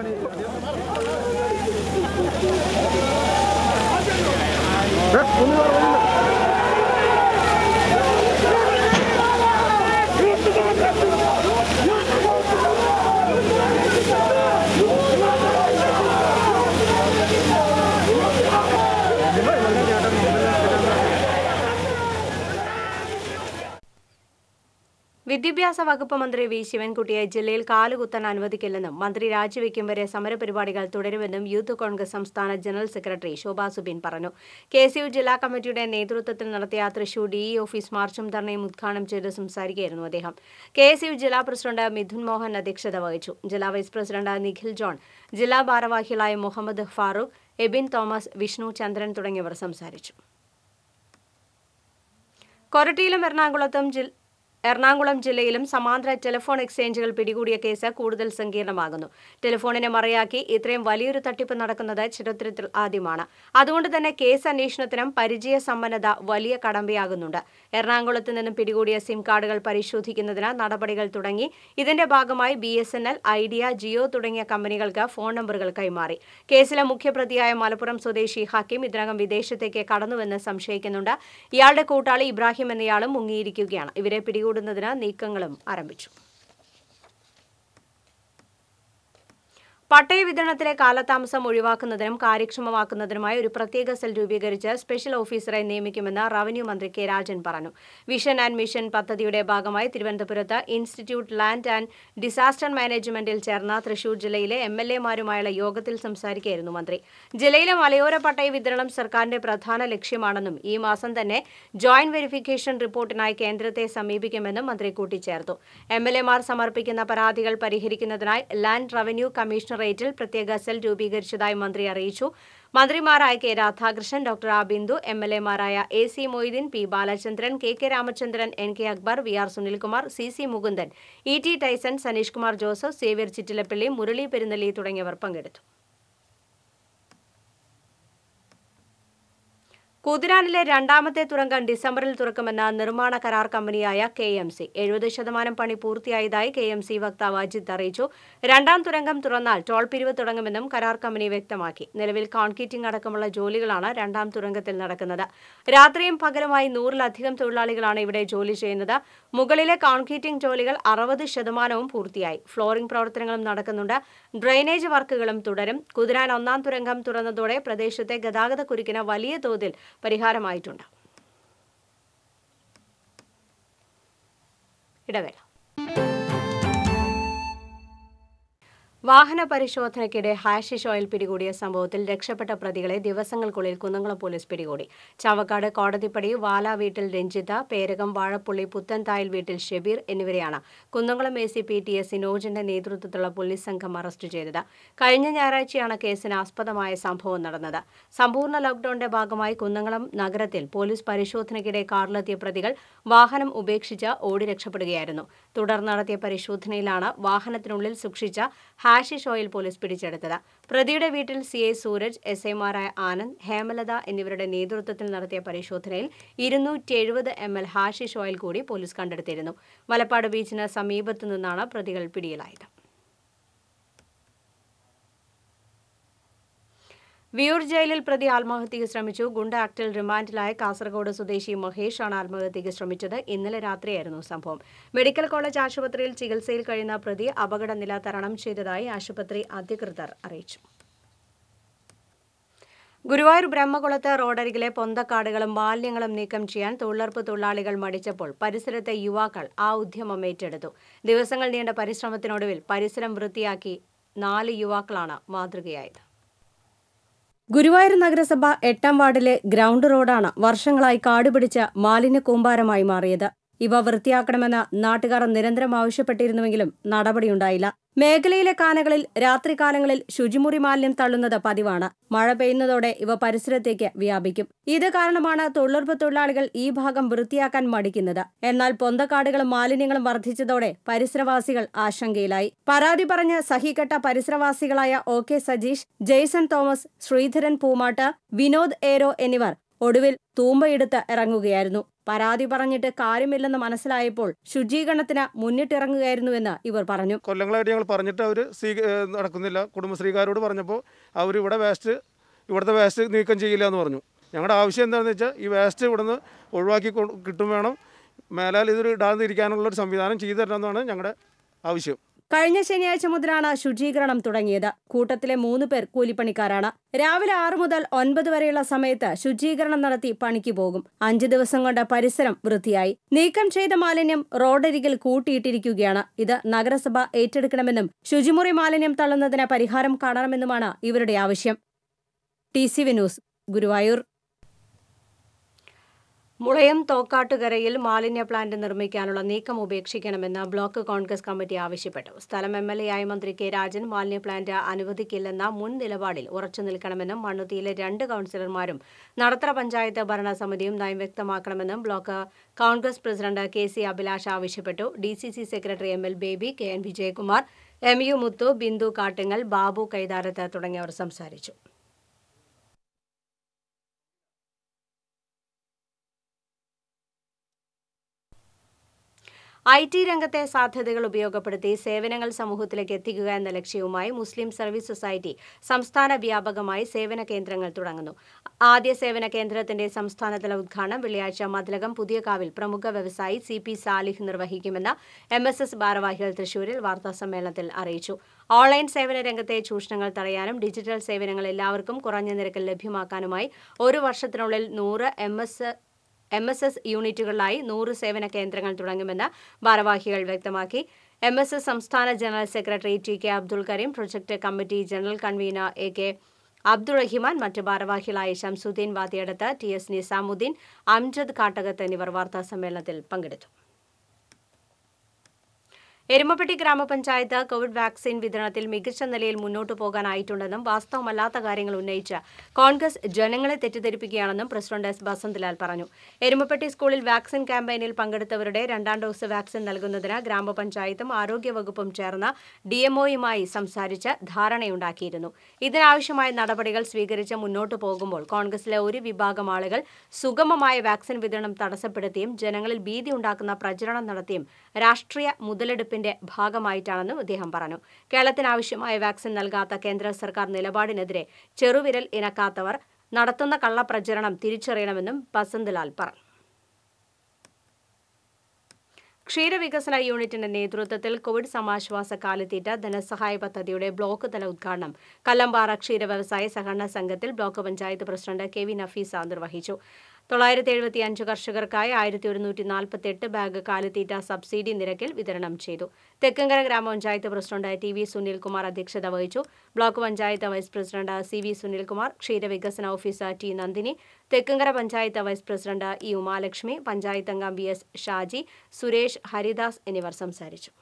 വിദ്യാഭ്യാസ വകുപ്പ് മന്ത്രി വി ശിവൻകുട്ടിയെ ജില്ലയിൽ കാലുകുത്താൻ അനുവദിക്കില്ലെന്നും മന്ത്രി രാജിവെക്കും വരെ സമരപരിപാടികൾ തുടരുമെന്നും യൂത്ത് കോൺഗ്രസ് സംസ്ഥാന ജനറൽ സെക്രട്ടറി ശോഭാ സുബിൻ പറഞ്ഞു കെ സി യു ജില്ലാ കമ്മിറ്റിയുടെ നേതൃത്വത്തിൽ നടത്തിയ തൃശൂർ ഡി ഇ ഓഫീസ് മാർച്ചും ധർണയും ഉദ്ഘാടനം ചെയ്ത് സംസാരിക്കുകയായിരുന്നു അദ്ദേഹം കെ എസ് യു ജില്ലാ പ്രസിഡന്റ് മിഥുൻ മോഹൻ അധ്യക്ഷത വഹിച്ചു ജില്ലാ വൈസ് പ്രസിഡന്റ് നിഖിൽ ജോൺ ജില്ലാ ഭാരവാഹികളായ മുഹമ്മദ് ഫാറൂഖ് എബിൻ തോമസ് വിഷ്ണു ചന്ദ്രൻ തുടങ്ങിയവർ സംസാരിച്ചു കൊരട്ടിയിലും എറണാകുളത്തും ജിൽ എറണാകുളം ജില്ലയിലും സമാന്തര ടെലിഫോൺ എക്സ്ചേഞ്ചുകൾ പിടികൂടിയ കേസ് കൂടുതൽ സങ്കീർണമാകുന്നു ടെലിഫോണിനെ മറയാക്കി ഇത്രയും വലിയൊരു തട്ടിപ്പ് നടക്കുന്നത് ചരിത്രത്തിൽ ആദ്യമാണ് അതുകൊണ്ട് തന്നെ കേസ് അന്വേഷണത്തിനും പരിചയസമ്പന്നത വലിയ കടമ്പയാകുന്നുണ്ട് എറണാകുളത്ത് നിന്നും പിടികൂടിയ സിം കാർഡുകൾ പരിശോധിക്കുന്നതിന് നടപടികൾ തുടങ്ങി ഇതിന്റെ ഭാഗമായി B S N L Idea Jio തുടങ്ങിയ കമ്പനികൾക്ക് ഫോൺ നമ്പറുകൾ കൈമാറി കേസിലെ മുഖ്യപ്രതിയായ മലപ്പുറം സ്വദേശി ഹക്കീം ഇതിനകം വിദേശത്തേക്ക് കടന്നുവെന്ന് സംശയിക്കുന്നുണ്ട് ഇയാളുടെ കൂട്ടാളി ഇബ്രാഹിം എന്നയാളും മുങ്ങിയിരിക്കുകയാണ് ഇവരെ പിടികൂടുന്നതിന് നീക്കങ്ങളും ആരംഭിച്ചു പട്ടയ വിതരണത്തിലെ കാലതാമസം ഒഴിവാക്കുന്നതിനും കാര്യക്ഷമമാക്കുന്നതിനുമായി ഒരു പ്രത്യേക സെൽ രൂപീകരിച്ച് സ്പെഷ്യൽ ഓഫീസറെ നിയമിക്കുമെന്ന് റവന്യൂ മന്ത്രി കെ രാജൻ പറഞ്ഞു വിഷൻ ആൻഡ് മിഷൻ പദ്ധതിയുടെ ഭാഗമായി തിരുവനന്തപുരത്ത് ഇൻസ്റ്റിറ്റ്യൂട്ട് ലാൻഡ് ആൻഡ് ഡിസാസ്റ്റർ മാനേജ്മെന്റിൽ ചേർന്ന തൃശൂർ ജില്ലയിലെ എം എൽ എമാരുമായുള്ള യോഗത്തിൽ സംസാരിക്കുകയായിരുന്നു മന്ത്രി ജില്ലയിലെ മലയോര പട്ടയ വിതരണം സർക്കാരിന്റെ പ്രധാന ലക്ഷ്യമാണെന്നും ഈ മാസം തന്നെ ജോയിന്റ് വെരിഫിക്കേഷൻ റിപ്പോർട്ടിനായി കേന്ദ്രത്തെ സമീപിക്കുമെന്നും മന്ത്രി കൂട്ടിച്ചേർത്തു എം എൽ എമാർ സമർപ്പിക്കുന്ന പരാതികൾ പരിഹരിക്കുന്നതിനായി ലാൻഡ് റവന്യൂ കമ്മീഷണറേറ്റിൽ പ്രത്യേക സെൽ രൂപീകരിച്ചതായി മന്ത്രി അറിയിച്ചു മന്ത്രിമാരായ K Radhakrishnan doctor R Bindu M L എമാരായ A C Moideen P Balachandran K K Ramachandran N K Akbar V R Sunilkumar C C Mukundan E T Tyson Saneesh Kumar Joseph Xavier Chittilappilly Murali Perunnali തുടങ്ങിയവർ പങ്കെടുത്തു കുതിരാനിലെ രണ്ടാമത്തെ തുരങ്കം ഡിസംബറിൽ തുറക്കുമെന്ന നിർമ്മാണ കരാർ കമ്പനിയായ കെ എം സി എഴുപത് ശതമാനം പണി പൂർത്തിയായതായി കെ എം സി വക്താവ് അജിത് അറിയിച്ചു രണ്ടാം തുരങ്കം തുറന്നാൽ ടോൾ പിരിവ് തുടങ്ങുമെന്നും കരാർ കമ്പനി വ്യക്തമാക്കി നിലവിൽ കോൺക്രീറ്റിംഗ് അടക്കമുള്ള ജോലികളാണ് രണ്ടാം തുരങ്കത്തിൽ നടക്കുന്നത് രാത്രിയും പകലുമായി നൂറിലധികം തൊഴിലാളികളാണ് ഇവിടെ ജോലി ചെയ്യുന്നത് മുകളിലെ കോൺക്രീറ്റിംഗ് ജോലികൾ അറുപത് ശതമാനവും പൂർത്തിയായി ഫ്ലോറിംഗ് പ്രവർത്തനങ്ങളും നടക്കുന്നുണ്ട് ഡ്രെയിനേജ് വർക്കുകളും തുടരും കുതിരാൻ ഒന്നാം തുരങ്കം തുറന്നതോടെ പ്രദേശത്തെ ഗതാഗത കുരുക്കിന് വലിയ തോതിൽ പരിഹാരമായിട്ടുണ്ട് ഇടവേള വാഹന പരിശോധനയ്ക്കിടെ ഹാഷിഷ് ഓയിൽ പിടികൂടിയ സംഭവത്തിൽ രക്ഷപ്പെട്ട പ്രതികളെ ദിവസങ്ങൾക്കുള്ളിൽ കുന്നംകുളം പോലീസ് പിടികൂടി ചാവക്കാട് കോടതിപ്പടി വാല വീട്ടിൽ രഞ്ജിത പേരകം വാഴപ്പുള്ളി പുത്തൻതായൽ വീട്ടിൽ ഷെബീർ എന്നിവരെയാണ് Kunnamkulam A C P T S സിനോജിന്റെ നേതൃത്വത്തിലുള്ള പോലീസ് സംഘം അറസ്റ്റ് ചെയ്തത് കഴിഞ്ഞ ഞായറാഴ്ചയാണ് കേസിന് ആസ്പദമായ സംഭവം നടന്നത് സമ്പൂർണ്ണ ലോക്ഡൌണിന്റെ ഭാഗമായി കുന്നംകുളം നഗരത്തിൽ പോലീസ് പരിശോധനയ്ക്കിടെ കാറിലെത്തിയ പ്രതികൾ വാഹനം ഉപേക്ഷിച്ച് ഓടി രക്ഷപ്പെടുകയായിരുന്നു തുടർന്ന് നടത്തിയ പരിശോധനയിലാണ് വാഹനത്തിനുള്ളിൽ സൂക്ഷിച്ച ഹാഷിഷ് ഓയിൽ പോലീസ് പിടിച്ചെടുത്തത് പ്രതിയുടെ വീട്ടിൽ സി ഐ സൂരജ് എസ് ഐമാരായ ആനന്ദ് ഹേമലത എന്നിവരുടെ നേതൃത്വത്തിൽ നടത്തിയ പരിശോധനയിൽ ഇരുന്നൂറ്റി എഴുപത് എം എൽ ഹാഷിഷ് ഓയിൽ കൂടി പോലീസ് കണ്ടെടുത്തിരുന്നു വലപ്പാട് ബീച്ചിന് സമീപത്തു നിന്നാണ് പ്രതികൾ പിടിയിലായത് വിയൂർ ജയിലിൽ പ്രതി ആത്മഹത്യയ്ക്ക് ശ്രമിച്ചു ഗുണ്ട ആക്ടിൽ റിമാൻഡിലായ കാസർഗോഡ് സ്വദേശി മഹേഷ് ആണ് ആത്മഹത്യയ്ക്ക് ശ്രമിച്ചത് ഇന്നലെ രാത്രിയായിരുന്നു സംഭവം മെഡിക്കൽ കോളേജ് ആശുപത്രിയിൽ ചികിത്സയിൽ കഴിയുന്ന പ്രതി അപകടനില തരണം ചെയ്തതായി ആശുപത്രി അധികൃതർ അറിയിച്ചു ഗുരുവായൂർ ബ്രഹ്മകുളത്ത് റോഡരികിലെ പൊന്തക്കാടുകളും മാലിന്യങ്ങളും നീക്കം ചെയ്യാൻ തൊഴിലുറപ്പ് തൊഴിലാളികൾ മടിച്ചപ്പോൾ പരിസരത്തെ യുവാക്കൾ ആ ഉദ്യമം ഏറ്റെടുത്തു ദിവസങ്ങൾ നീണ്ട പരിശ്രമത്തിനൊടുവിൽ പരിസരം വൃത്തിയാക്കി നാല് യുവാക്കളാണ് മാതൃകയായത് ഗുരുവായൂർ നഗരസഭ എട്ടാം വാർഡിലെ ഗ്രൗണ്ട് റോഡാണ് വർഷങ്ങളായി കാടുപിടിച്ച മാലിന്യ കൂമ്പാരമായി മാറിയത് ഇവ വൃത്തിയാക്കണമെന്ന് നാട്ടുകാർ നിരന്തരം ആവശ്യപ്പെട്ടിരുന്നുവെങ്കിലും നടപടിയുണ്ടായില്ല മേഖലയിലെ കാനകളിൽ രാത്രികാലങ്ങളിൽ ശുചിമുറി മാലിന്യം തള്ളുന്നത് പതിവാണ് മഴ പെയ്യുന്നതോടെ ഇവ പരിസരത്തേക്ക് വ്യാപിക്കും ഇത് കാരണമാണ് തൊഴിലുറപ്പ് തൊഴിലാളികൾ ഈ ഭാഗം വൃത്തിയാക്കാൻ മടിക്കുന്നത് എന്നാൽ പൊന്തക്കാടുകളും മാലിന്യങ്ങളും വർദ്ധിച്ചതോടെ പരിസരവാസികൾ ആശങ്കയിലായി പരാതി പറഞ്ഞ് സഹികെട്ട പരിസരവാസികളായ O K Sajeesh Jaison Thomas Sreedharan Poomattu Vinod ഏരോ എന്നിവർ ഒടുവിൽ തൂമ്പയെടുത്ത് ഇറങ്ങുകയായിരുന്നു പരാതി പറഞ്ഞിട്ട് കാര്യമില്ലെന്ന് മനസ്സിലായപ്പോൾ ശുചീകരണത്തിന് മുന്നിട്ടിറങ്ങുകയായിരുന്നുവെന്ന് ഇവർ പറഞ്ഞു കൊല്ലങ്ങളായിട്ട് ഞങ്ങൾ പറഞ്ഞിട്ട് അവർ സ്വീ ഏഹ് നടക്കുന്നില്ല കുടുംബശ്രീകാരോട് പറഞ്ഞപ്പോൾ അവർ ഇവിടെ വേസ്റ്റ് ഇവിടുത്തെ വേസ്റ്റ് നീക്കം ചെയ്യില്ല എന്ന് പറഞ്ഞു ഞങ്ങളുടെ ആവശ്യം എന്താണെന്ന് വെച്ചാൽ ഈ വേസ്റ്റ് ഇവിടുന്ന് ഒഴിവാക്കി കൊ- കിട്ടും വേണം മേലാൽ ഇതൊരു ഇടാതിരിക്കാനുള്ള ഒരു സംവിധാനം ചെയ്തു തരണമെന്നാണ് ഞങ്ങളുടെ ആവശ്യം കഴിഞ്ഞ ശനിയാഴ്ച മുതലാണ് ശുചീകരണം തുടങ്ങിയത് കൂട്ടത്തിലെ മൂന്ന് പേർ കൂലിപ്പണിക്കാരാണ് രാവിലെ ആറു മുതൽ ഒൻപത് വരെയുള്ള സമയത്ത് ശുചീകരണം നടത്തി പണിക്ക് പോകും അഞ്ചു ദിവസം കൊണ്ട് പരിസരം വൃത്തിയായി നീക്കം ചെയ്ത മാലിന്യം റോഡരികിൽ കൂട്ടിയിട്ടിരിക്കുകയാണ് ഇത് നഗരസഭ ഏറ്റെടുക്കണമെന്നും ശുചിമുറി മാലിന്യം തള്ളുന്നതിന് പരിഹാരം കാണണമെന്നുമാണ് ഇവരുടെ ആവശ്യം T C V news Guruvayur Mulayam തോക്കാട്ടുകരയിൽ മാലിന്യ പ്ലാന്റ് നിർമ്മിക്കാനുള്ള നീക്കം ഉപേക്ഷിക്കണമെന്ന് ബ്ലോക്ക് കോൺഗ്രസ് കമ്മിറ്റി ആവശ്യപ്പെട്ടു സ്ഥലം എം എൽ എ ആയ മന്ത്രി കെ രാജൻ മാലിന്യ പ്ലാന്റ് അനുവദിക്കില്ലെന്ന മുൻ നിലപാടിൽ ഉറച്ചു നിൽക്കണമെന്നും മണ്ണുത്തിയിലെ രണ്ട് കൌൺസിലർമാരും നടത്തറ പഞ്ചായത്ത് ഭരണസമിതിയും നയം വ്യക്തമാക്കണമെന്നും block Congress president K C Abhilash ആവശ്യപ്പെട്ടു D C C secretary M L Baby K N Vijayakumar M U Muthu Bindu Kattungal Babu Kaitharath തുടങ്ങിയവർ സംസാരിച്ചു ഐ ടി രംഗത്തെ സാധ്യതകൾ ഉപയോഗപ്പെടുത്തി സേവനങ്ങൾ സമൂഹത്തിലേക്ക് എത്തിക്കുക എന്ന ലക്ഷ്യവുമായി മുസ്ലിം സർവീസ് സൊസൈറ്റി സംസ്ഥാന വ്യാപകമായി സേവന കേന്ദ്രങ്ങൾ തുടങ്ങുന്നു ആദ്യ സേവന കേന്ദ്രത്തിന്റെ സംസ്ഥാനതല ഉദ്ഘാടനം വെള്ളിയാഴ്ച മതിലകം പുതിയകാവിൽ പ്രമുഖ വ്യവസായി സി പി സാലിഹ് നിർവഹിക്കുമെന്ന് എം എസ് എസ് ഭാരവാഹികൾ തൃശൂരിൽ വാർത്താസമ്മേളനത്തിൽ അറിയിച്ചു ഓൺലൈൻ സേവന രംഗത്തെ ചൂഷണങ്ങൾ തടയാനും ഡിജിറ്റൽ സേവനങ്ങൾ എല്ലാവർക്കും കുറഞ്ഞ നിരക്കിൽ ലഭ്യമാക്കാനുമായി ഒരു വർഷത്തിനുള്ളിൽ നൂറ് M S M S S യൂണിറ്റുകളിലായി നൂറ് സേവന കേന്ദ്രങ്ങൾ തുടങ്ങുമെന്ന് ഭാരവാഹികൾ വ്യക്തമാക്കി എം എസ് എസ് സംസ്ഥാന general secretary T K Abdul Kareem project committee general convener A K Abdurahiman മറ്റ് ഭാരവാഹികളായ ഷംസുദ്ദീൻ വാത്തിയടത്ത് ടി എസ് നിസാമുദ്ദീൻ അംജദ് കാട്ടകത്ത് എന്നിവർ വാർത്താസമ്മേളനത്തിൽ പങ്കെടുത്തു എരുമപ്പെട്ടി ഗ്രാമപഞ്ചായത്ത് കോവിഡ് വാക്സിൻ വിതരണത്തിൽ മികച്ച നിലയിൽ മുന്നോട്ടു പോകാനായിട്ടുണ്ടെന്നും വാസ്തവമല്ലാത്ത കാര്യങ്ങൾ ഉന്നയിച്ച് കോൺഗ്രസ് ജനങ്ങളെ തെറ്റിദ്ധരിപ്പിക്കുകയാണെന്നും പ്രസിഡന്റ് എസ് ബസന്ത്ലാൽ പറഞ്ഞു എരുമപ്പെട്ടി സ്കൂളിൽ വാക്സിൻ ക്യാമ്പയിനിൽ പങ്കെടുത്തവരുടെ രണ്ടാം ഡോസ് വാക്സിൻ നൽകുന്നതിന് ഗ്രാമപഞ്ചായത്തും ആരോഗ്യവകുപ്പും ചേർന്ന് ഡിഎംഒയുമായി സംസാരിച്ച് ധാരണയുണ്ടാക്കിയിരുന്നു ഇതിനാവശ്യമായ നടപടികൾ സ്വീകരിച്ച് മുന്നോട്ടു പോകുമ്പോൾ കോൺഗ്രസിലെ ഒരു വിഭാഗം ആളുകൾ സുഗമമായ വാക്സിൻ വിതരണം തടസ്സപ്പെടുത്തിയും ജനങ്ങളിൽ ഭീതി ഉണ്ടാക്കുന്ന പ്രചരണം നടത്തിയും രാഷ്ട്രീയ മുതലെടുപ്പിന്റെ ഭാഗമായിട്ടാണെന്നും അദ്ദേഹം പറഞ്ഞു കേരളത്തിന് ആവശ്യമായ വാക്സിൻ നൽകാത്ത കേന്ദ്ര സർക്കാർ നിലപാടിനെതിരെ ചെറുവിരൽ ഇനക്കാത്തവർ നടത്തുന്ന കള്ളപ്രചരണം തിരിച്ചറിയണമെന്നും ബസന്ത്ലാൽ പറഞ്ഞു ക്ഷീരവികസന യൂണിറ്റിന്റെ നേതൃത്വത്തിൽ കോവിഡ് സമാശ്വാസ കാലിത്തീറ്റ ധനസഹായ പദ്ധതിയുടെ ബ്ലോക്ക് തല ഉദ്ഘാടനം കല്ലമ്പാറ ക്ഷീര വ്യവസായ സഹകരണ സംഘത്തിൽ block panchayat president K V Nafeesa നിർവഹിച്ചു തൊള്ളായിരത്തി എഴുപത്തി അഞ്ച് കർഷകർക്കായി ആയിരത്തി ഒരുന്നൂറ്റി നാൽപ്പത്തി എട്ട് ബാഗ് കാലിത്തീറ്റ സബ്സിഡി നിരക്കിൽ വിതരണം ചെയ്തു തെക്കങ്കര ഗ്രാമപഞ്ചായത്ത് പ്രസിഡന്റ് ടി വി സുനിൽകുമാർ അധ്യക്ഷത വഹിച്ചു block panchayat vice president C V Sunilkumar ക്ഷീരവികസന officer T Nandini Thekkankara panchayat vice president E Umalakshmi panchayat അംഗം വി എസ് ഷാജി സുരേഷ് ഹരിദാസ് എന്നിവർ സംസാരിച്ചു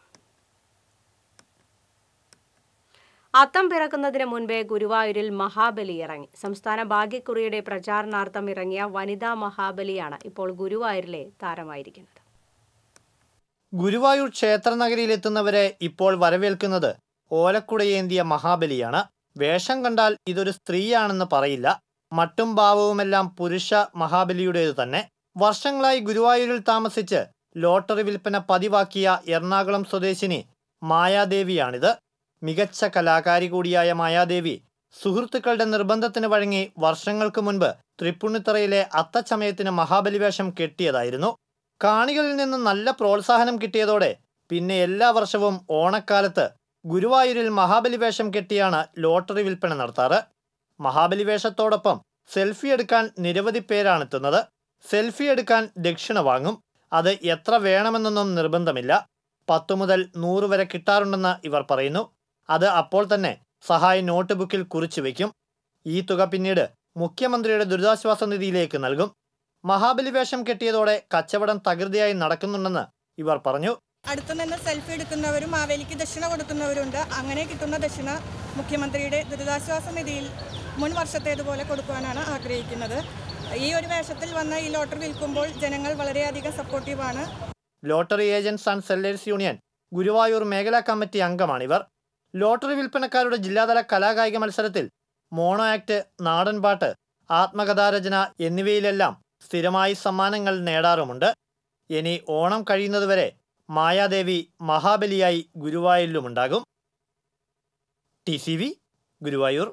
അത്തം പിറക്കുന്നതിന് മുൻപേ ഗുരുവായൂരിൽ മഹാബലി ഇറങ്ങി സംസ്ഥാന ഭാഗ്യക്കുറിയുടെ പ്രചാരണാർത്ഥം ഇറങ്ങിയ വനിതാ മഹാബലിയാണ് ഇപ്പോൾ ഗുരുവായൂരിലെ താരമായിരിക്കുന്നത് ഗുരുവായൂർ ക്ഷേത്രനഗരിയിലെത്തുന്നവരെ ഇപ്പോൾ വരവേൽക്കുന്നത് ഓലക്കുടയേന്തിയ മഹാബലിയാണ് വേഷം കണ്ടാൽ ഇതൊരു സ്ത്രീയാണെന്ന് പറയില്ല മട്ടും ഭാവവുമെല്ലാം പുരുഷ മഹാബലിയുടേതു തന്നെ വർഷങ്ങളായി ഗുരുവായൂരിൽ താമസിച്ച് ലോട്ടറി വിൽപ്പന പതിവാക്കിയ എറണാകുളം സ്വദേശിനി മായാദേവിയാണിത് മികച്ച കലാകാരി കൂടിയായ മായാദേവി സുഹൃത്തുക്കളുടെ നിർബന്ധത്തിന് വഴങ്ങി വർഷങ്ങൾക്ക് മുൻപ് തൃപ്പുണിത്തറയിലെ അത്തച്ചമയത്തിന് മഹാബലി വേഷം കെട്ടിയതായിരുന്നു കാണികളിൽ നിന്ന് നല്ല പ്രോത്സാഹനം കിട്ടിയതോടെ പിന്നെ എല്ലാ വർഷവും ഓണക്കാലത്ത് ഗുരുവായൂരിൽ മഹാബലി വേഷം കെട്ടിയാണ് ലോട്ടറി വിൽപ്പന നടത്താറ് മഹാബലി വേഷത്തോടൊപ്പം സെൽഫി എടുക്കാൻ നിരവധി പേരാണ് എത്തുന്നത് സെൽഫി എടുക്കാൻ ദക്ഷിണ വാങ്ങും അത് എത്ര വേണമെന്നൊന്നും നിർബന്ധമില്ല പത്തു മുതൽ നൂറ് വരെ കിട്ടാറുണ്ടെന്ന് ഇവർ പറയുന്നു അത് അപ്പോൾ തന്നെ സഹായ നോട്ട് ബുക്കിൽ കുറിച്ചു വയ്ക്കും ഈ തുക പിന്നീട് മുഖ്യമന്ത്രിയുടെ ദുരിതാശ്വാസ നിധിയിലേക്ക് നൽകും മഹാബലി വേഷം കെട്ടിയതോടെ കച്ചവടം തകൃതിയായി നടക്കുന്നുണ്ടെന്ന് ഇവർ പറഞ്ഞു അടുത്തു നിന്ന് സെൽഫി എടുക്കുന്നവരും മാവേലിക്ക് ദക്ഷിണ കൊടുക്കുന്നവരുണ്ട് അങ്ങനെ കിട്ടുന്ന ദക്ഷിണ മുഖ്യമന്ത്രിയുടെ ദുരിതാശ്വാസ നിധിയിൽ മുൻ വർഷത്തേതുപോലെ കൊടുക്കുവാനാണ് ആഗ്രഹിക്കുന്നത് ഈ ഒരു വേഷത്തിൽ വന്ന ഈ ലോട്ടറി വിൽക്കുമ്പോൾ ജനങ്ങൾ വളരെയധികം സപ്പോർട്ടീവാണ് lottery agents and sellers union Guruvayur മേഖലാ കമ്മിറ്റി അംഗമാണിവർ ലോട്ടറി വിൽപ്പനക്കാരുടെ ജില്ലാതല കലാകായിക മത്സരത്തിൽ മോണോ ആക്ട് നാടൻപാട്ട് ആത്മകഥാരചന എന്നിവയിലെല്ലാം സ്ഥിരമായി സമ്മാനങ്ങൾ നേടാറുമുണ്ട് ഇനി ഓണം കഴിയുന്നതുവരെ മായാദേവി മഹാബലിയായി ഗുരുവായൂരിലുമുണ്ടാകും ടി സി വി ഗുരുവായൂർ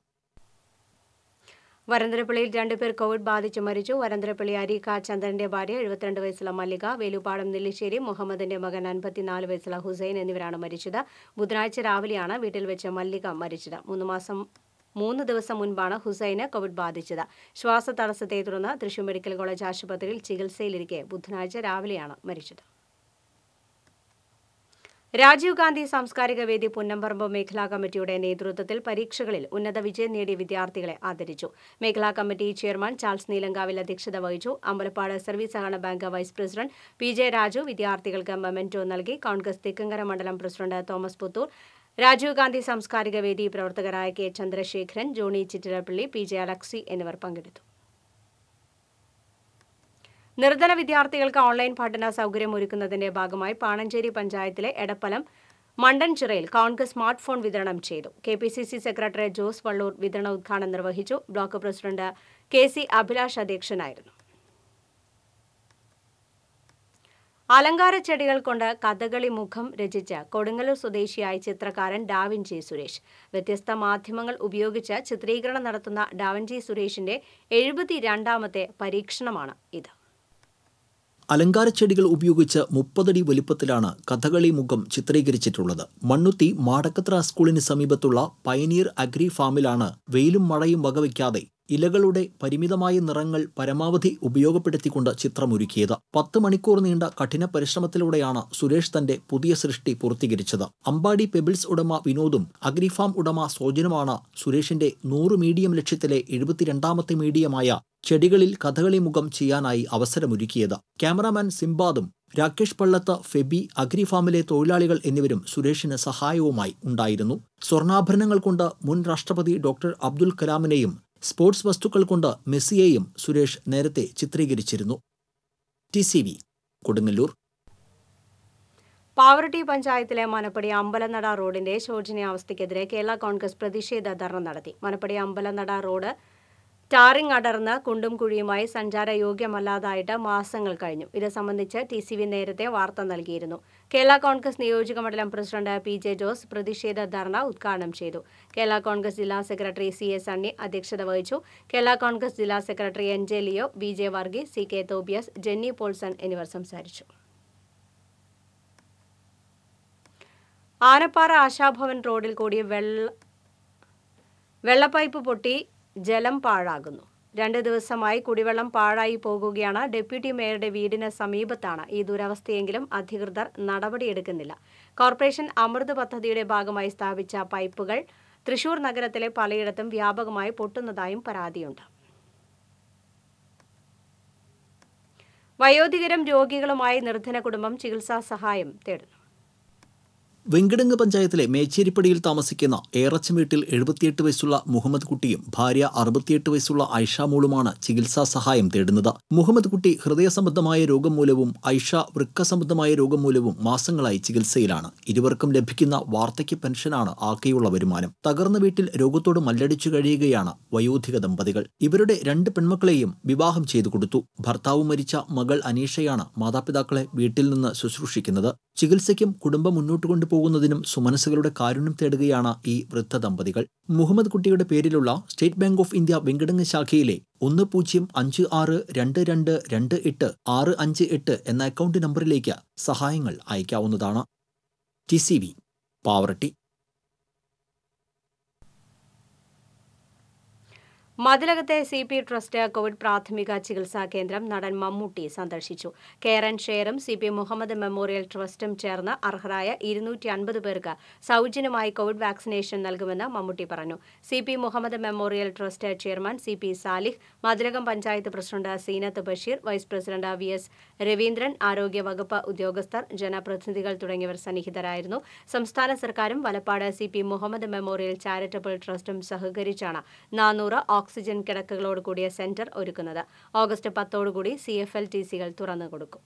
വരന്തരപ്പള്ളിയിൽ രണ്ടുപേർ കോവിഡ് ബാധിച്ച് മരിച്ചു വരന്തരപ്പള്ളി അരീക്ക ചന്ദ്രന്റെ ഭാര്യ എഴുപത്തിരണ്ട് വയസ്സുള്ള മല്ലിക വേലുപാടം നെല്ലിശ്ശേരി മുഹമ്മദിന്റെ മകൻ അൻപത്തിനാല് വയസ്സുള്ള ഹുസൈൻ എന്നിവരാണ് മരിച്ചത് ബുധനാഴ്ച രാവിലെയാണ് വീട്ടിൽ വെച്ച് മല്ലിക മരിച്ചത് മൂന്ന് മാസം മൂന്ന് ദിവസം മുൻപാണ് ഹുസൈന് കോവിഡ് ബാധിച്ചത് ശ്വാസതടസ്സത്തെ തുടർന്ന് തൃശൂർ മെഡിക്കൽ കോളേജ് ആശുപത്രിയിൽ ചികിത്സയിലിരിക്കെ ബുധനാഴ്ച രാവിലെയാണ് മരിച്ചത് രാജീവ് ഗാന്ധി സാംസ്കാരിക വേദി പുന്നമ്പറമ്പ് മേഖലാ കമ്മിറ്റിയുടെ നേതൃത്വത്തിൽ പരീക്ഷകളിൽ ഉന്നത വിജയം നേടിയ വിദ്യാർത്ഥികളെ ആദരിച്ചു മേഖലാ കമ്മിറ്റി ചെയർമാൻ ചാൾസ് നീലങ്കാവിൽ അധ്യക്ഷത വഹിച്ചു അമ്പലപ്പാട് സർവീസ് സഹകരണ bank vice president P J Raju വിദ്യാർത്ഥികൾക്ക് മെമന്റോ നൽകി കോൺഗ്രസ് തെക്കങ്കര മണ്ഡലം പ്രസിഡന്റ് തോമസ് പുത്തൂർ രാജീവ് ഗാന്ധി സാംസ്കാരിക വേദി പ്രവർത്തകരായ K Chandrasekharan Johnny Chittilappilly P J Alexi എന്നിവർ പങ്കെടുത്തു നിർധന വിദ്യാർത്ഥികൾക്ക് ഓൺലൈൻ പഠന സൗകര്യം ഒരുക്കുന്നതിന്റെ ഭാഗമായി പാണഞ്ചേരി പഞ്ചായത്തിലെ എടപ്പലം മണ്ടൻചിറയിൽ കോൺഗ്രസ് സ്മാർട്ട് ഫോൺ വിതരണം ചെയ്തു K P C C secretary Jose Vallur വിതരണ ഉദ്ഘാടനം നിർവഹിച്ചു block president K C Abhilash അധ്യക്ഷനായിരുന്നു അലങ്കാര ചെടികൾ കൊണ്ട് കഥകളി മുഖം രചിച്ച കൊടുങ്ങല്ലൂർ സ്വദേശിയായ ചിത്രകാരൻ ഡാവിൻജി സുരേഷ് വ്യത്യസ്ത മാധ്യമങ്ങൾ ഉപയോഗിച്ച് ചിത്രീകരണം നടത്തുന്ന ഡാവിൻജി സുരേഷിന്റെ എഴുപത്തിരണ്ടാമത്തെ പരീക്ഷണമാണ് ഇത് അലങ്കാരച്ചെടികൾ ഉപയോഗിച്ച് മുപ്പതടി വലിപ്പത്തിലാണ് കഥകളി മുഖം ചിത്രീകരിച്ചിട്ടുള്ളത് മണ്ണുത്തി മാടക്കത്ര സ്കൂളിന് സമീപത്തുള്ള പയനീർ അഗ്രി ഫാമിലാണ് വെയിലും മഴയും വകവയ്ക്കാതെ ഇലകളുടെ പരിമിതമായ നിറങ്ങൾ പരമാവധി ഉപയോഗപ്പെടുത്തിക്കൊണ്ട് ചിത്രമൊരുക്കിയത് പത്ത് മണിക്കൂർ നീണ്ട കഠിന പരിശ്രമത്തിലൂടെയാണ് സുരേഷ് തന്റെ പുതിയ സൃഷ്ടി പൂർത്തീകരിച്ചത് അമ്പാടി പെബിൾസ് ഉടമ വിനോദും അഗ്രിഫാം ഉടമ സോജനുമാണ് സുരേഷിന്റെ നൂറ് മീഡിയം ലക്ഷ്യത്തിലെ എഴുപത്തിരണ്ടാമത്തെ മീഡിയമായ ചെടികളിൽ കഥകളി മുഖം ചെയ്യാനായി അവസരമൊരുക്കിയത് ക്യാമറാമാൻ സിംബാദും രാകേഷ് പള്ളത്ത് ഫെബി അഗ്രിഫാമിലെ തൊഴിലാളികൾ എന്നിവരും സുരേഷിന് സഹായവുമായി ഉണ്ടായിരുന്നു സ്വർണ്ണാഭരണങ്ങൾ കൊണ്ട് മുൻ രാഷ്ട്രപതി ഡോക്ടർ അബ്ദുൽ കലാമിനെയും സ്പോർട്സ് വസ്തുക്കൾ കൊണ്ട് മെസ്സിയെയും സുരേഷ് നേരത്തെ ചിത്രീകരിച്ചിരുന്നു T C V Kodungallur Pavaratty പഞ്ചായത്തിലെ മനപ്പടി അമ്പലനട റോഡിന്റെ ശോചനീയാവസ്ഥയ്ക്കെതിരെ കേരള കോൺഗ്രസ് പ്രതിഷേധ ധർണ നടത്തി മനപ്പടി അമ്പലനട റോഡ് ടാറിംഗ് അടർന്ന് കുണ്ടും കുഴിയുമായി സഞ്ചാരയോഗ്യമല്ലാതായിട്ട് മാസങ്ങൾ കഴിഞ്ഞു ഇത് സംബന്ധിച്ച് ടി സി വി നേരത്തെ വാർത്ത നൽകിയിരുന്നു കേരള കോൺഗ്രസ് നിയോജക മണ്ഡലം പ്രസിഡന്റ് പി ജെ ജോസ് പ്രതിഷേധ ധർണ ഉദ്ഘാടനം ചെയ്തു കേരള കോൺഗ്രസ് ജില്ലാ സെക്രട്ടറി സി എസ് അണ്ണി അധ്യക്ഷത വഹിച്ചു കേരള കോൺഗ്രസ് ജില്ലാ secretary N J Leo V J Varghese C K Tobias Jenny Paulson എന്നിവർ സംസാരിച്ചു ആനപ്പാറ ആശാഭവൻ റോഡിൽ കൂടി വെള്ള വെള്ളപ്പൈപ്പ് പൊട്ടി ജലം പാഴാകുന്നു രണ്ട് ദിവസമായി കുടിവെള്ളം പാഴായി പോകുകയാണ് ഡെപ്യൂട്ടി മേയറുടെ വീടിന് സമീപത്താണ് ഈ ദുരവസ്ഥയെങ്കിലും അധികൃതർ നടപടിയെടുക്കുന്നില്ല കോർപ്പറേഷൻ അമൃത് പദ്ധതിയുടെ ഭാഗമായി സ്ഥാപിച്ച പൈപ്പുകൾ തൃശൂർ നഗരത്തിലെ പലയിടത്തും വ്യാപകമായി പൊട്ടുന്നതായും പരാതിയുണ്ട് വയോധികരും രോഗികളുമായി നിർധന കുടുംബം ചികിത്സാ സഹായം തേടുന്നു വെങ്കിടങ്ങ് പഞ്ചായത്തിലെ മേച്ചേരിപ്പടിയിൽ താമസിക്കുന്ന ഏറച്ചം വീട്ടിൽ എഴുപത്തിയെട്ട് വയസ്സുള്ള മുഹമ്മദ് കുട്ടിയും ഭാര്യ അറുപത്തിയെട്ട് വയസ്സുള്ള ഐഷ മോളുമാണ് ചികിത്സാ സഹായം തേടുന്നത് മുഹമ്മദ് കുട്ടി ഹൃദയ സംബന്ധമായ രോഗം മൂലവും ഐഷ വൃക്ക സംബന്ധമായ രോഗം മൂലവും മാസങ്ങളായി ചികിത്സയിലാണ് ഇരുവർക്കും ലഭിക്കുന്ന വാർദ്ധക്യ പെൻഷനാണ് ആകെയുള്ള വരുമാനം തകർന്ന വീട്ടിൽ രോഗത്തോട് മല്ലടിച്ചു കഴിയുകയാണ് വയോധിക ദമ്പതികൾ ഇവരുടെ രണ്ട് പെൺമക്കളെയും വിവാഹം ചെയ്തു കൊടുത്തു ഭർത്താവ് മരിച്ച മകൾ അനീഷയാണ് മാതാപിതാക്കളെ വീട്ടിൽ നിന്ന് ശുശ്രൂഷിക്കുന്നത് ചികിത്സയ്ക്കും കുടുംബം മുന്നോട്ട് കൊണ്ടുപോകുന്നതിനും സുമനസ്സുകളുടെ കാരുണ്യം തേടുകയാണ് ഈ വൃദ്ധ ദമ്പതികൾ മുഹമ്മദ് കുട്ടിയുടെ പേരിലുള്ള state bank of India Venkitangu ശാഖയിലെ ഒന്ന് പൂജ്യം അഞ്ച് ആറ് രണ്ട് രണ്ട് രണ്ട് എട്ട് ആറ് അഞ്ച് എട്ട് എന്ന അക്കൗണ്ട് നമ്പറിലേക്ക് സഹായങ്ങൾ അയക്കാവുന്നതാണ് ടി സി വി പാവറട്ടി മതിലകത്തെ സി പി ട്രസ്റ്റ് കോവിഡ് പ്രാഥമിക ചികിത്സാ കേന്ദ്രം നടൻ മമ്മൂട്ടി സന്ദർശിച്ചു കെയർ ആൻഡ് ഷെയറും സി പി മുഹമ്മദ് മെമ്മോറിയൽ ട്രസ്റ്റും ചേർന്ന് അർഹരായ ഇരുന്നൂറ്റി അൻപത് പേർക്ക് സൗജന്യമായി കോവിഡ് വാക്സിനേഷൻ നൽകുമെന്ന് മമ്മൂട്ടി പറഞ്ഞു C P Muhammad memorial trust chairman C P Salih Mathilakam panchayat president Zeenath Basheer vice president V S Raveendran ആരോഗ്യ വകുപ്പ് ഉദ്യോഗസ്ഥർ ജനപ്രതിനിധികൾ തുടങ്ങിയവർ സന്നിഹിതരായിരുന്നു സംസ്ഥാന സർക്കാരും Valappad C P Muhammad memorial charitable ട്രസ്റ്റും സഹകരിച്ചാണ് നാനൂറ് ഓക്സിജൻ കിടക്കകളോട് കൂടിയ സെന്റർ ഒരുക്കുന്നത് ഓഗസ്റ്റ് പത്തോടുകൂടി സി എഫ് എൽ ടി സികൾ തുറന്നു കൊടുക്കും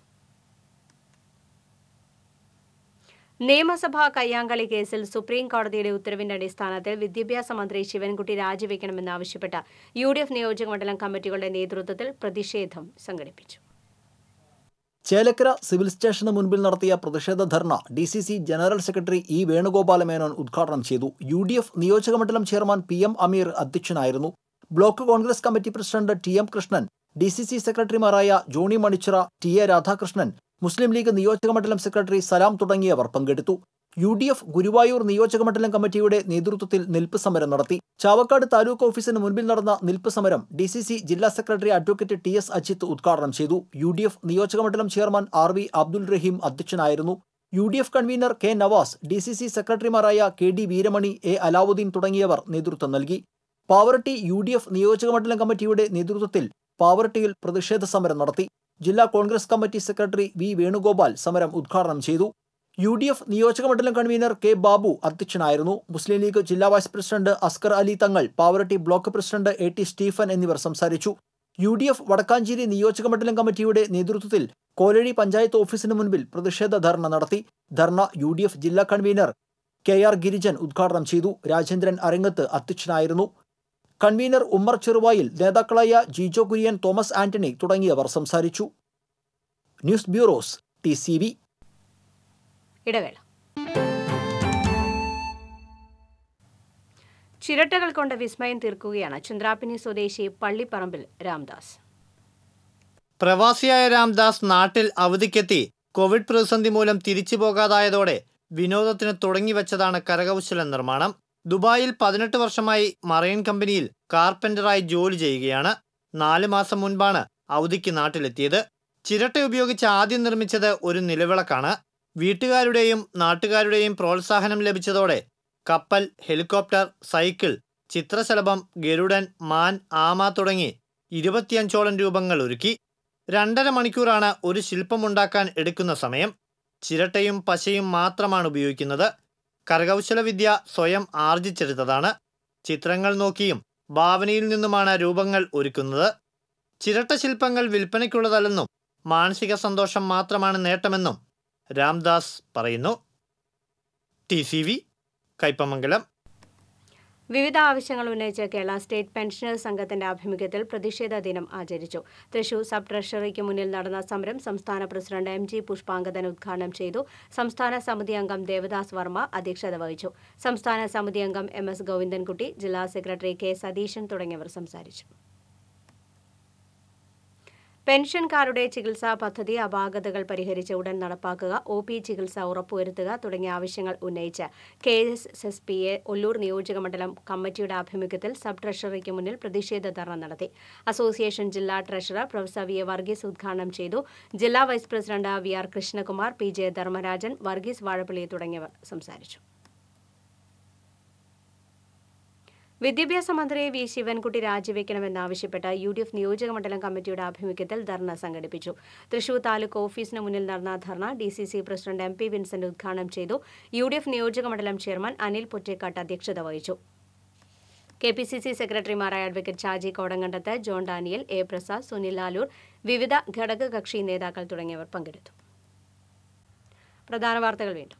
നിയമസഭാ കയ്യാങ്കളി കേസിൽ സുപ്രീം കോടതിയുടെ ഉത്തരവിന്റെ അടിസ്ഥാനത്തിൽ വിദ്യാഭ്യാസ മന്ത്രി ശിവൻകുട്ടി രാജിവെക്കണമെന്നാവശ്യപ്പെട്ട യു ഡി എഫ് നിയോജക മണ്ഡലം കമ്മിറ്റികളുടെ നേതൃത്വത്തിൽ പ്രതിഷേധം സംഘടിപ്പിച്ചു ചേലക്കര സിവിൽ സ്റ്റേഷന് മുൻപിൽ നടത്തിയ പ്രതിഷേധ ധർണ D C C general secretary E Venugopala Menon ഉദ്ഘാടനം ചെയ്തു യു ഡി എഫ് നിയോജക മണ്ഡലം ചെയർമാൻ പി എം അമീർ അധ്യക്ഷനായിരുന്നു block Congress committee president T M Krishnan D C C സെക്രട്ടറിമാരായ Johnny Manichira T A Radhakrishnan Muslim League നിയോജക മണ്ഡലം സെക്രട്ടറി സലാം തുടങ്ങിയവർ പങ്കെടുത്തു യു ഡി എഫ് ഗുരുവായൂർ നിയോജക മണ്ഡലം കമ്മിറ്റിയുടെ നേതൃത്വത്തിൽ നിൽപ്പ് സമരം നടത്തി ചാവക്കാട് താലൂക്ക് ഓഫീസിന് മുൻപിൽ നടന്ന നിൽപ്പ് സമരം ഡി സി സി ജില്ലാ secretary advocate T S Ajith ഉദ്ഘാടനം ചെയ്തു യു ഡി എഫ് നിയോജക മണ്ഡലം chairman R V Abdul Raheem അധ്യക്ഷനായിരുന്നു U D F convener K Navas D C C സെക്രട്ടറിമാരായ K D Veeramani A Alavudheen തുടങ്ങിയവർ നേതൃത്വം നൽകി പാവറട്ടി യു ഡി എഫ് നിയോജകമണ്ഡലം കമ്മിറ്റിയുടെ നേതൃത്വത്തിൽ പാവറട്ടിയിൽ പ്രതിഷേധ സമരം നടത്തി ജില്ലാ Congress committee secretary V Venugopal സമരം ഉദ്ഘാടനം ചെയ്തു യു ഡി എഫ് നിയോജകമണ്ഡലം കൺവീനർ കെ ബാബു അധ്യക്ഷനായിരുന്നു മുസ്ലിം ലീഗ് ജില്ലാ vice president Askar Ali Thangal Pavaratty block president A T Stephen എന്നിവർ സംസാരിച്ചു യു ഡി എഫ് വടക്കാഞ്ചേരി നിയോജകമണ്ഡലം കമ്മിറ്റിയുടെ നേതൃത്വത്തിൽ കോലഴി പഞ്ചായത്ത് ഓഫീസിന് മുൻപിൽ പ്രതിഷേധ ധർണ നടത്തി ധർണ യു ഡി എഫ് ജില്ലാ കൺവീനർ കെ ആർ ഗിരിജൻ ഉദ്ഘാടനം ചെയ്തു രാജേന്ദ്രൻ അരങ്ങത്ത് അധ്യക്ഷനായിരുന്നു കൺവീനർ ഉമ്മർ ചെറുവായിൽ നേതാക്കളായ ജിജോ കുര്യൻ തോമസ് ആന്റണി തുടങ്ങിയവർ സംസാരിച്ചു news bureaus T C V ഇടവേള ചിരട്ടകൾ കൊണ്ട് വിസ്മയം തീർക്കുകയാണ് ചന്ദ്രാപ്പിനി സ്വദേശി പള്ളിപ്പറമ്പിൽ രാംദാസ് പ്രവാസിയായ രാംദാസ് നാട്ടിൽ അവധിക്കെത്തി കോവിഡ് പ്രതിസന്ധി മൂലം തിരിച്ചു പോകാതായതോടെ വിനോദത്തിന് തുടങ്ങിവെച്ചതാണ് കരകൗശല നിർമ്മാണം ദുബായിൽ പതിനെട്ട് വർഷമായി മറൈൻ കമ്പനിയിൽ കാർപ്പന്ററായി ജോലി ചെയ്യുകയാണ് നാല് മാസം മുൻപാണ് അവധിക്ക് നാട്ടിലെത്തിയത് ചിരട്ട ഉപയോഗിച്ച് ആദ്യം നിർമ്മിച്ചത് ഒരു നിലവിളക്കാണ് വീട്ടുകാരുടെയും നാട്ടുകാരുടെയും പ്രോത്സാഹനം ലഭിച്ചതോടെ കപ്പൽ ഹെലികോപ്റ്റർ സൈക്കിൾ ചിത്രശലഭം ഗരുഡൻ മാൻ ആമ തുടങ്ങി ഇരുപത്തിയഞ്ചോളം രൂപങ്ങൾ ഒരുക്കി രണ്ടര മണിക്കൂറാണ് ഒരു ശില്പമുണ്ടാക്കാൻ എടുക്കുന്ന സമയം ചിരട്ടയും പശയും മാത്രമാണ് ഉപയോഗിക്കുന്നത് കരകൗശല വിദ്യ സ്വയം ആർജിച്ചെടുത്തതാണ് ചിത്രങ്ങൾ നോക്കിയും ഭാവനയിൽ നിന്നുമാണ് രൂപങ്ങൾ ഒരുക്കുന്നത് ചിരട്ട ശില്പങ്ങൾ വിൽപ്പനയ്ക്കുള്ളതല്ലെന്നും മാനസിക സന്തോഷം മാത്രമാണ് നേട്ടമെന്നും രാംദാസ് പറയുന്നു ടി സി വി കൈപ്പമംഗലം വിവിധ ആവശ്യങ്ങൾ ഉന്നയിച്ച് കേരള സ്റ്റേറ്റ് പെൻഷനേഴ്സ് സംഘത്തിന്റെ ആഭിമുഖ്യത്തിൽ പ്രതിഷേധ ദിനം ആചരിച്ചു തൃശൂർ സബ് ട്രഷറിക്ക് മുന്നിൽ നടന്ന സമരം സംസ്ഥാന പ്രസിഡന്റ് എം ജി പുഷ്പാങ്കദൻ ഉദ്ഘാടനം ചെയ്തു സംസ്ഥാന സമിതി അംഗം ദേവദാസ് വർമ്മ അധ്യക്ഷത വഹിച്ചു സംസ്ഥാന സമിതി അംഗം എം എസ് ഗോവിന്ദൻകുട്ടി ജില്ലാ സെക്രട്ടറി കെ സതീശൻ തുടങ്ങിയവർ സംസാരിച്ചു പെൻഷൻകാരുടെ ചികിത്സാ പദ്ധതി അപാകതകൾ പരിഹരിച്ച് ഉടൻ നടപ്പാക്കുക ഒ പി ചികിത്സ ഉറപ്പുവരുത്തുക തുടങ്ങിയ ആവശ്യങ്ങൾ ഉന്നയിച്ച് K S S P A Ollur നിയോജകമണ്ഡലം കമ്മിറ്റിയുടെ ആഭിമുഖ്യത്തിൽ സബ് ട്രഷറിക്ക് മുന്നിൽ പ്രതിഷേധ ധർണ നടത്തി അസോസിയേഷൻ ജില്ലാ treasurer professor V A Varghese ഉദ്ഘാടനം ചെയ്തു ജില്ലാ vice president V R Krishnakumar P J Dharmarajan Varghese Vazhappally തുടങ്ങിയവർ സംസാരിച്ചു വിദ്യാഭ്യാസ മന്ത്രി വി ശിവൻകുട്ടി രാജിവെക്കണമെന്നാവശ്യപ്പെട്ട് യു ഡി എഫ് നിയോജകമണ്ഡലം കമ്മിറ്റിയുടെ ആഭിമുഖ്യത്തിൽ ധർണ സംഘടിപ്പിച്ചു തൃശൂർ താലൂക്ക് ഓഫീസിന് മുന്നിൽ നടന്ന ധർണ D C C president M P Vincent ഉദ്ഘാടനം ചെയ്തു യു ഡി എഫ് നിയോജകമണ്ഡലം ചെയർമാൻ അനിൽ പൊറ്റേക്കാട്ട് അധ്യക്ഷത വഹിച്ചു കെ പി സി സി സെക്രട്ടറിമാരായ advocate Shaji Kodankandath John Daniel A Prasad Sunil Lalur വിവിധ ഘടകകക്ഷി നേതാക്കൾ തുടങ്ങിയവർ പങ്കെടുത്തു പ്രധാന വാർത്തകൾ വീണ്ടും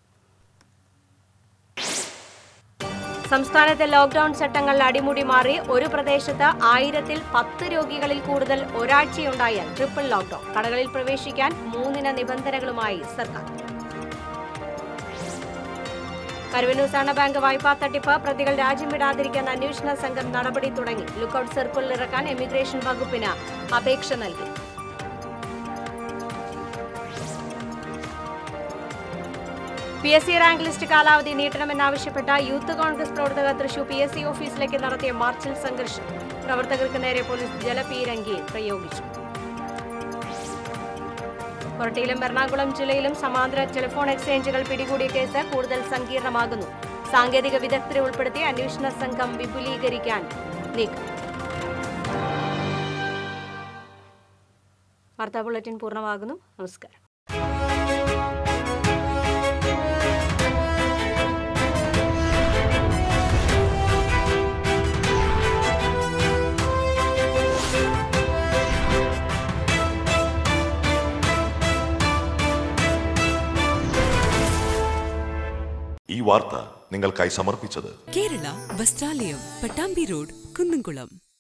സംസ്ഥാനത്തെ ലോക്ഡൌൺ ചട്ടങ്ങൾ അടിമുടി മാറി ഒരു പ്രദേശത്ത് ആയിരത്തിൽ പത്ത് രോഗികളിൽ കൂടുതൽ ഒരാഴ്ചയുണ്ടായാൽ ട്രിപ്പിൾ ലോക്ഡൌൺ കടകളിൽ പ്രവേശിക്കാൻ മൂന്നിന നിബന്ധനകളുമായി സർക്കാർ കരുവന്നൂർ സഹകരണ ബാങ്ക് വായ്പാ തട്ടിപ്പ് പ്രതികൾ രാജ്യം വിടാതിരിക്കാൻ അന്വേഷണ സംഘം നടപടി തുടങ്ങി ലുക്കൌട്ട് സർക്കിളിൽ ഇറക്കാൻ എമിഗ്രേഷൻ വകുപ്പിന് അപേക്ഷ നൽകി P S C rank list കാലാവധി നീട്ടണമെന്നാവശ്യപ്പെട്ട യൂത്ത് കോൺഗ്രസ് പ്രവർത്തകർ തൃശൂർ പി എസ് സി ഓഫീസിലേക്ക് നടത്തിയ മാർച്ചിൽ സംഘർഷം പ്രവർത്തകർക്ക് നേരെ പോലീസ് ജലപീരങ്കി പ്രയോഗിച്ചു കൊരട്ടിയിലും എറണാകുളം ജില്ലയിലും സമാന്തര ടെലിഫോൺ എക്സ്ചേഞ്ചുകൾ പിടികൂടിയ കേസ് കൂടുതൽ സങ്കീർണമാകുന്നു സാങ്കേതിക വിദഗ്ധരെ ഉൾപ്പെടുത്തി അന്വേഷണ സംഘം വിപുലീകരിക്കാൻ നീക്കം വാർത്താ ബുള്ളറ്റിൻ പൂർണ്ണമാകുന്നു നമസ്കാരം ഈ വാർത്ത നിങ്ങൾക്കായി സമർപ്പിച്ചത് കേരള വസ്ത്രാലയം പട്ടാമ്പി റോഡ് കുന്നംകുളം